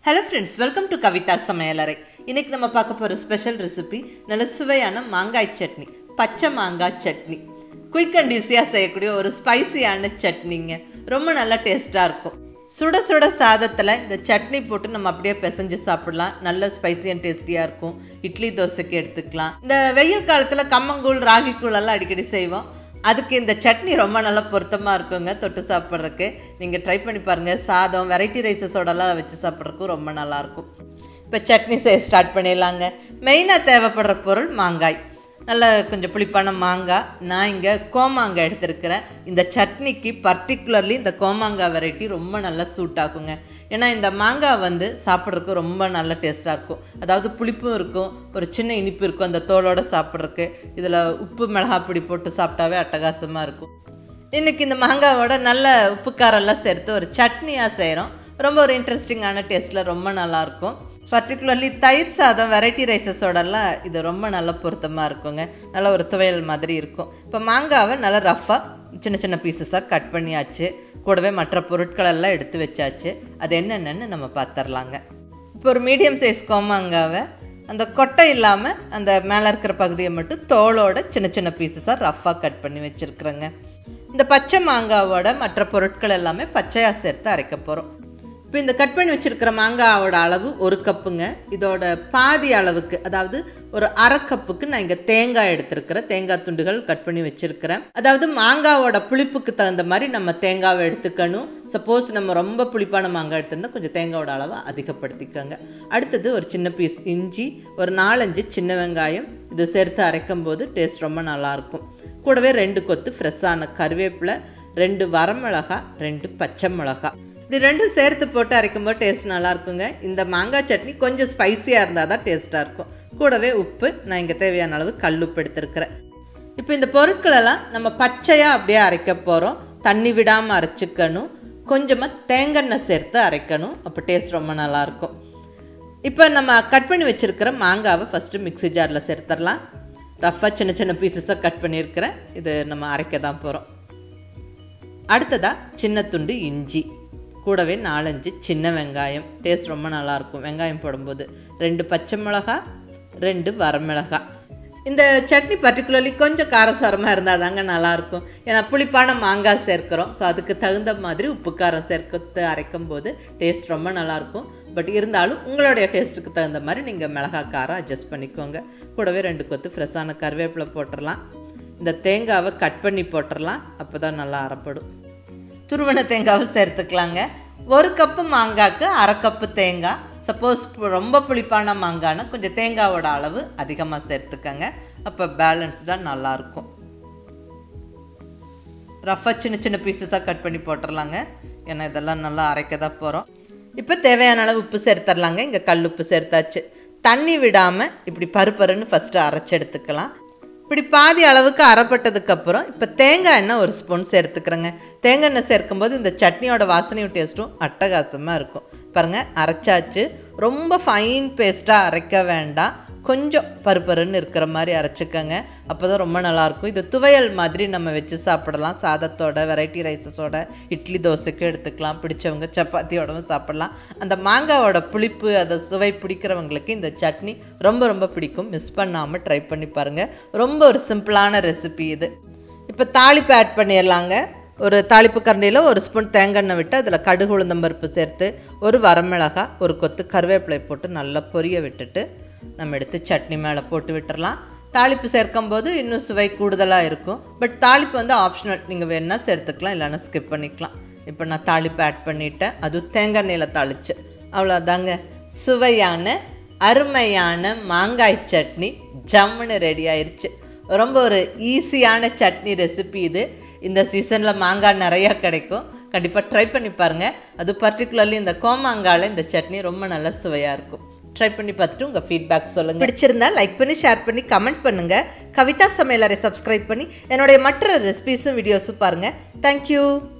hello friends welcome to Kavitha சமையலறை இன்னைக்கு நம்ம பார்க்க போகிற ஸ்பெஷல் ரெசிபி நல்ல சுவையான மாங்காய் சட்னி பச்சை மாங்காய் சட்னி குயிக் அண்ட் ஈஸியாக செய்யக்கூடிய ஒரு ஸ்பைசியான சட்னிங்க ரொம்ப நல்லா டேஸ்ட்டாக இருக்கும் சுட சுட சாதத்தில் இந்த சட்னி போட்டு நம்ம அப்படியே பிசைஞ்சு சாப்பிடலாம் நல்ல ஸ்பைசி அண்ட் டேஸ்டியாக இருக்கும் இட்லி தோசைக்கு எடுத்துக்கலாம் இந்த வெயில் காலத்தில் கம்மங்கூழ் ராகிக்கூழ் எல்லாம் அடிக்கடி செய்வோம் அதுக்கு இந்த சட்னி ரொம்ப நல்லா பொருத்தமாக இருக்குங்க தொட்டு சாப்பிட்றதுக்கு நீங்கள் ட்ரை பண்ணி பாருங்கள் சாதம் வெரைட்டி ரைஸஸோடலாம் வச்சு சாப்பிட்றதுக்கும் ரொம்ப நல்லாயிருக்கும் இப்போ சட்னி செய்ய ஸ்டார்ட் பண்ணிடலாங்க மெயினாக தேவைப்படுற பொருள் மாங்காய் நல்ல கொஞ்சம் புளிப்பான மாங்காய் நான் இங்கே கோமாங்காய் எடுத்திருக்கிறேன் இந்த சட்னிக்கு பர்டிகுலர்லி இந்த கோமாங்காய் வெரைட்டி ரொம்ப நல்லா சூட் ஆகுங்க ஏன்னா இந்த மாங்காய் வந்து சாப்பிட்றதுக்கு ரொம்ப நல்ல டேஸ்ட்டாக இருக்கும் அதாவது புளிப்பும் இருக்கும் ஒரு சின்ன இனிப்பு இருக்கும் அந்த தோலோடு சாப்பிட்றதுக்கு இதில் உப்பு மிளகாப்பொடி போட்டு சாப்பிட்டாவே அட்டகாசமாக இருக்கும் இன்றைக்கி இந்த மாங்காவோட நல்ல உப்பு காரெல்லாம் சேர்த்து ஒரு சட்னியாக செய்கிறோம் ரொம்ப ஒரு இன்ட்ரெஸ்டிங்கான டேஸ்ட்டில் ரொம்ப நல்லாயிருக்கும் பர்டிகுலர்லி தயிர் சாதம் வெரைட்டி ரைஸஸோடலாம் இது ரொம்ப நல்ல பொருத்தமாக இருக்குங்க நல்ல ஒரு துவையல் மாதிரி இருக்கும் இப்போ மாங்காவை நல்லா ரஃப்பாக சின்ன சின்ன பீசஸாக கட் பண்ணியாச்சு கூடவே மற்ற பொருட்கள் எல்லாம் எடுத்து வச்சாச்சு அது என்னென்னு நம்ம பார்த்துர்லாங்க இப்போ ஒரு மீடியம் சைஸ் கோமாங்காவை அந்த கொட்டை இல்லாமல் அந்த மேலே இருக்கிற பகுதியை மட்டும் தோலோட சின்ன சின்ன பீசஸாக ரஃப்பாக கட் பண்ணி வச்சுருக்குறேங்க இந்த பச்சை மாங்காவோட மற்ற பொருட்கள் எல்லாமே பச்சையாக சேர்த்து அரைக்க போகிறோம் இப்போ இந்த கட் பண்ணி வச்சுருக்கிற மாங்காவோட அளவு ஒரு கப்புங்க இதோட பாதி அளவுக்கு அதாவது ஒரு அரை கப்புக்கு நான் இங்கே தேங்காய் எடுத்திருக்கிறேன் தேங்காய் துண்டுகள் கட் பண்ணி வச்சுருக்கிறேன் அதாவது மாங்காவோட புளிப்புக்கு தகுந்த மாதிரி நம்ம தேங்காவை எடுத்துக்கணும் சப்போஸ் நம்ம ரொம்ப புளிப்பான மாங்காய் எடுத்திருந்தால் கொஞ்சம் தேங்காயோட அளவை அதிகப்படுத்திக்கோங்க அடுத்தது ஒரு சின்ன பீஸ் இஞ்சி ஒரு நாலஞ்சு சின்ன வெங்காயம் இது சேர்த்து அரைக்கும் போது டேஸ்ட் ரொம்ப நல்லாயிருக்கும் கூடவே ரெண்டு கொத்து ஃப்ரெஷ்ஷான கருவேப்பிலை ரெண்டு வரமிளகா ரெண்டு பச்சை மிளகா இப்படி ரெண்டும் சேர்த்து போட்டு அரைக்கும்போது டேஸ்ட் நல்லா இருக்குங்க இந்த மாங்காய் சட்னி கொஞ்சம் ஸ்பைசியாக இருந்தால் தான் டேஸ்ட்டாக இருக்கும் கூடவே உப்பு நான் இங்கே தேவையான அளவு கல் உப்பு எடுத்துருக்கிறேன் இப்போ இந்த பொருட்களெல்லாம் நம்ம பச்சையாக அப்படியே அரைக்க போகிறோம் தண்ணி விடாமல் அரைச்சிக்கணும் கொஞ்சமாக தேங்காய் சேர்த்து அரைக்கணும் அப்போ டேஸ்ட் ரொம்ப நல்லாயிருக்கும் இப்போ நம்ம கட் பண்ணி வச்சுருக்கிற மாங்காவை ஃபஸ்ட்டு மிக்ஸி ஜாரில் சேர்த்துடலாம் ரஃப்பாக சின்ன சின்ன பீசஸாக கட் பண்ணியிருக்கிறேன் இது நம்ம அரைக்க தான் போகிறோம் அடுத்ததாக சின்ன துண்டு இஞ்சி கூடவே நாலஞ்சு சின்ன வெங்காயம் டேஸ்ட் ரொம்ப நல்லாயிருக்கும் வெங்காயம் போடும்போது ரெண்டு பச்சை மிளகா ரெண்டு வரமிளகா இந்த சட்னி பர்டிகுலர்லி கொஞ்சம் காரசாரமாக இருந்தால் தாங்க நல்லாயிருக்கும் ஏன்னா புளிப்பான மாங்காய் சேர்க்குறோம் ஸோ அதுக்கு தகுந்த மாதிரி உப்பு காரம் சேர்க்கத்து அரைக்கும் போது டேஸ்ட் ரொம்ப நல்லாயிருக்கும் பட் இருந்தாலும் உங்களுடைய டேஸ்ட்டுக்கு தகுந்த மாதிரி நீங்கள் மிளகா காரம் அட்ஜஸ்ட் பண்ணிக்கோங்க கூடவே ரெண்டு கொத்து ஃப்ரெஷ்ஷான கருவேப்பிலை போட்டுடலாம் இந்த தேங்காவை கட் பண்ணி போட்டுடலாம் அப்போ தான் நல்லா அரைப்படும் துருவன தேங்காவை சேர்த்துக்கலாங்க ஒரு கப்பு மாங்காய்க்கு அரை கப்பு தேங்காய் சப்போஸ் ரொம்ப புளிப்பான மாங்காய்னா கொஞ்சம் தேங்காவோட அளவு அதிகமாக சேர்த்துக்கங்க அப்போ பேலன்ஸ்டாக நல்லாயிருக்கும் ரஃபாக சின்ன சின்ன பீசஸாக கட் பண்ணி போட்டுடலாங்க ஏன்னா இதெல்லாம் நல்லா அரைக்க தான் போகிறோம் இப்போ தேவையான அளவு உப்பு சேர்த்துடலாங்க இங்கே கல் உப்பு சேர்த்தாச்சு தண்ணி விடாமல் இப்படி பருப்பருன்னு ஃபஸ்ட்டு அரைச்சி எடுத்துக்கலாம் இப்படி பாதி அளவுக்கு அரைப்பட்டதுக்கப்புறம் இப்போ தேங்காய் எண்ணெய் ஒரு ஸ்பூன் சேர்த்துக்கிறேங்க தேங்காய் எண்ணெய் சேர்க்கும்போது இந்த சட்னியோட வாசனையும் டேஸ்ட்டும் அட்டகாசமாக இருக்கும் பாருங்கள் அரைச்சாச்சு ரொம்ப ஃபைன் பேஸ்ட்டாக அரைக்க வேண்டாம் கொஞ்சம் பருப்பருன்னு இருக்கிற மாதிரி அரைச்சிக்கங்க அப்போ தான் ரொம்ப நல்லாயிருக்கும் இது துவையல் மாதிரி நம்ம வச்சு சாப்பிடலாம் சாதத்தோட வெரைட்டி ரைஸஸோட இட்லி தோசைக்கு எடுத்துக்கலாம் பிடிச்சவங்க சப்பாத்தியோடவும் சாப்பிடலாம் அந்த மாங்காவோட புளிப்பு அதை சுவை பிடிக்கிறவங்களுக்கு இந்த சட்னி ரொம்ப ரொம்ப பிடிக்கும் மிஸ் பண்ணாமல் ட்ரை பண்ணி பாருங்கள் ரொம்ப ஒரு சிம்பிளான ரெசிபி இது இப்போ தாளிப்பு ஆட் பண்ணிடலாங்க ஒரு தாளிப்பு கரண்டியில் ஒரு ஸ்பூன் தேங்காய் விட்டு அதில் கடுகு உளுந்தம்பருப்பு சேர்த்து ஒரு வரமிளகா ஒரு கொத்து கருவேப்பிலை போட்டு நல்லா பொரிய விட்டுட்டு நம்ம எடுத்து சட்னி மேலே போட்டு விட்டுறலாம் தாளிப்பு சேர்க்கும் போது இன்னும் சுவை கூடுதலாக இருக்கும் பட் தாளிப்பு வந்து ஆப்ஷனல் நீங்கள் வேணால் சேர்த்துக்கலாம் இல்லைன்னா ஸ்கிப் பண்ணிக்கலாம் இப்போ நான் தாளிப்பு ஆட் பண்ணிட்டேன் அதுவும் தேங்காய் எண்ணெயில் தாளிச்சு அவ்வளோதாங்க சுவையான அருமையான மாங்காய் சட்னி ஜம்முன்னு ரெடி ஆயிடுச்சு ரொம்ப ஒரு ஈஸியான சட்னி ரெசிபி இது இந்த சீசனில் மாங்காய் நிறையா கிடைக்கும் கண்டிப்பாக ட்ரை பண்ணி பாருங்கள் அது பர்டிகுலர்லி இந்த கோமாங்காயில் இந்த சட்னி ரொம்ப நல்ல சுவையாக இருக்கும் ட்ரை பண்ணி பார்த்துட்டு உங்கள் ஃபீட்பேக் சொல்லுங்கள் பிடிச்சிருந்தா லைக் பண்ணி ஷேர் பண்ணி கமெண்ட் பண்ணுங்கள் கவிதா சமையலரை சப்ஸ்கிரைப் பண்ணி என்னுடைய மற்ற ரெசிபீஸும் வீடியோஸும் பாருங்கள் தேங்க்யூ